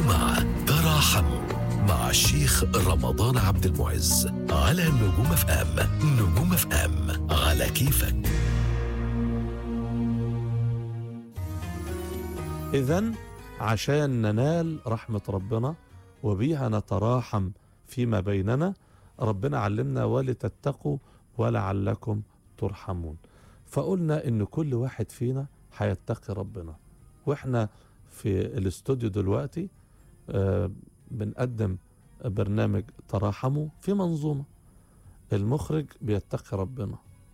مع تراحموا مع الشيخ رمضان عبد المعز على نجوم اف ام نجوم اف ام على كيفك إذا عشان ننال رحمة ربنا وبيها نتراحم فيما بيننا ربنا علمنا ولتتقوا ولعلكم ترحمون فقلنا إن كل واحد فينا هيتقي ربنا وإحنا في الاستوديو دلوقتي آه بنقدم برنامج تراحموا في منظومة المخرج بيتقي ربنا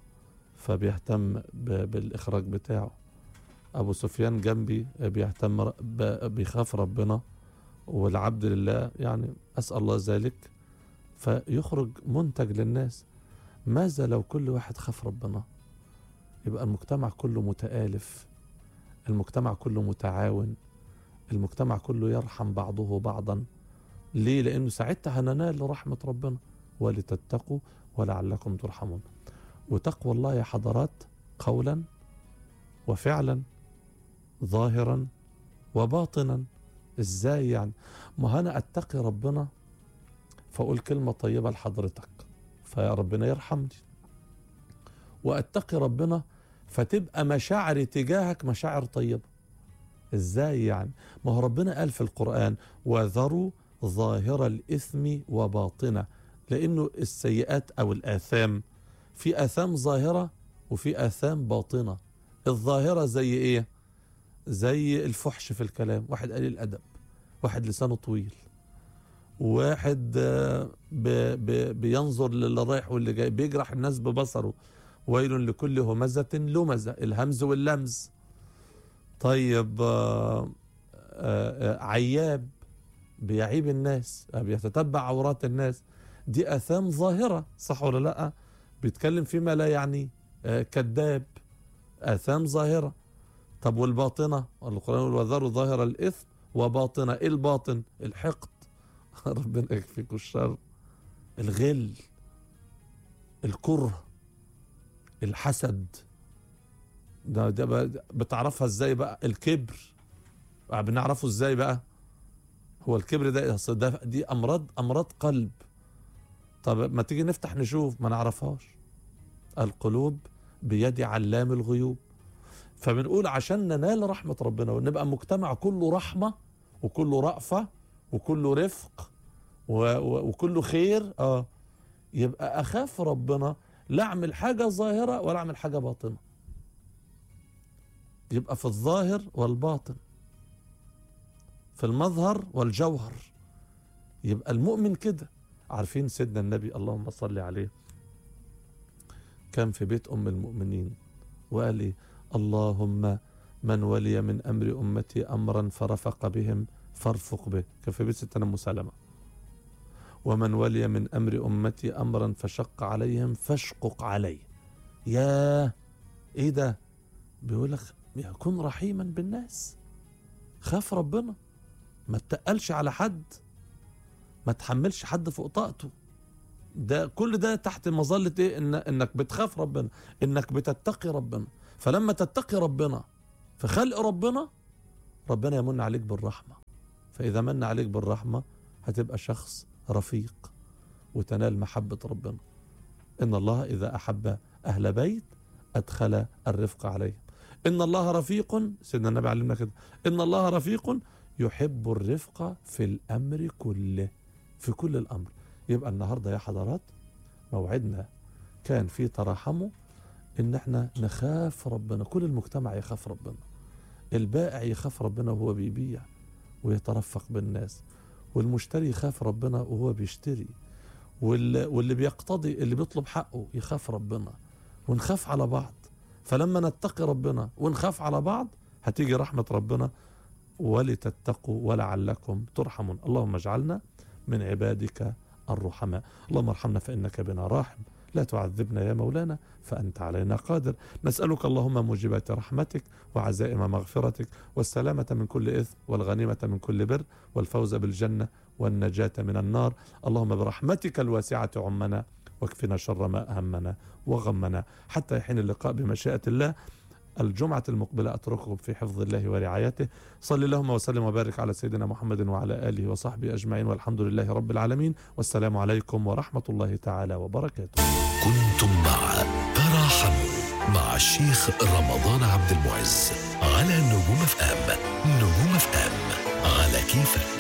فبيهتم ب- بالإخراج بتاعه ابو سفيان جنبي بيهتم ر- ب- بيخاف ربنا والعبد لله يعني اسال الله ذلك فيخرج منتج للناس ماذا لو كل واحد خاف ربنا يبقى المجتمع كله متآلف المجتمع كله متعاون المجتمع كله يرحم بعضه بعضا ليه لانه ساعتها هننال رحمه ربنا ولتتقوا ولعلكم ترحمون وتقوى الله يا حضرات قولا وفعلا ظاهرا وباطنا ازاي يعني ما انا اتقي ربنا فاقول كلمه طيبه لحضرتك فيا ربنا يرحمني واتقي ربنا فتبقى مشاعري تجاهك مشاعر طيبه ازاي يعني ما هو ربنا قال في القران وذروا ظاهر الاثم وباطنه لانه السيئات او الاثام في اثام ظاهره وفي اثام باطنه الظاهره زي ايه زي الفحش في الكلام واحد قليل الادب واحد لسانه طويل واحد آه، ب- ب- بينظر للي رايح واللي جاي بيجرح الناس ببصره ويل لكل همزة لمزة الهمز واللمز طيب آه، آه، آه، عياب بيعيب الناس آه، بيتتبع عورات الناس دي أثام ظاهرة صح ولا لأ بيتكلم فيما لا يعني آه، كذاب آثام ظاهرة طب والباطنة القرآن يقول وذروا ظاهر الإثم وباطنة إيه الباطن الحقد ربنا يكفيكوا الشر الغل الكره الحسد ده, ده بقى- بتعرفها ازاي بقى الكبر آه، بنعرفه ازاي بقى هو الكبر ده أصل ده دي امراض امراض قلب طب ما تيجي نفتح نشوف ما نعرفهاش القلوب بيد علام الغيوب فبنقول عشان ننال رحمة ربنا ونبقى مجتمع كله رحمة وكله رأفة وكله رفق و- و- وكله خير اه يبقى أخاف ربنا لا أعمل حاجة ظاهرة ولا أعمل حاجة باطنة يبقى في الظاهر والباطن في المظهر والجوهر يبقى المؤمن كده عارفين سيدنا النبي اللهم صل عليه كان في بيت أم المؤمنين وقال إيه اللهم من ولي من أمر أمتي أمرا فرفق بهم فارفق به كان في بيت ستنا أم سلمة ومن ولي من أمر أمتي أمرا فشق عليهم فاشقق عليه يا إيه ده بيقول لك يكون رحيما بالناس خاف ربنا ما تقلش على حد ما تحملش حد فوق طاقته ده كل ده تحت مظلة ايه إن انك بتخاف ربنا انك بتتقي ربنا فلما تتقي ربنا في خلق ربنا ربنا يمن عليك بالرحمة فإذا من عليك بالرحمة هتبقى شخص رفيق وتنال محبة ربنا إن الله إذا أحب أهل بيت أدخل الرفق عليهم إن الله رفيق سيدنا النبي علمنا كده إن الله رفيق يحب الرفق في الأمر كله في كل الأمر يبقى النهاردة يا حضرات موعدنا كان في تراحمه ان احنا نخاف ربنا كل المجتمع يخاف ربنا البائع يخاف ربنا وهو بيبيع ويترفق بالناس والمشتري يخاف ربنا وهو بيشتري وال- واللي بيقتضي اللي بيطلب حقه يخاف ربنا ونخاف على بعض فلما نتقي ربنا ونخاف على بعض هتيجي رحمة ربنا ولتتقوا ولعلكم ترحمون اللهم اجعلنا من عبادك الرحماء اللهم ارحمنا فإنك بنا راحم لا تعذبنا يا مولانا فأنت علينا قادر نسألك اللهم موجبات رحمتك وعزائم مغفرتك والسلامة من كل إثم والغنيمة من كل بر والفوز بالجنة والنجاة من النار اللهم برحمتك الواسعة عمنا واكفنا شر ما أهمنا وغمنا حتى يحين اللقاء بمشيئة الله الجمعة المقبلة أترككم في حفظ الله ورعايته صل اللهم وسلم وبارك على سيدنا محمد وعلى آله وصحبه أجمعين والحمد لله رب العالمين والسلام عليكم ورحمة الله تعالى وبركاته كنتم مع تراحموا مع الشيخ رمضان عبد المعز على نجوم اف ام نجوم اف ام على كيفك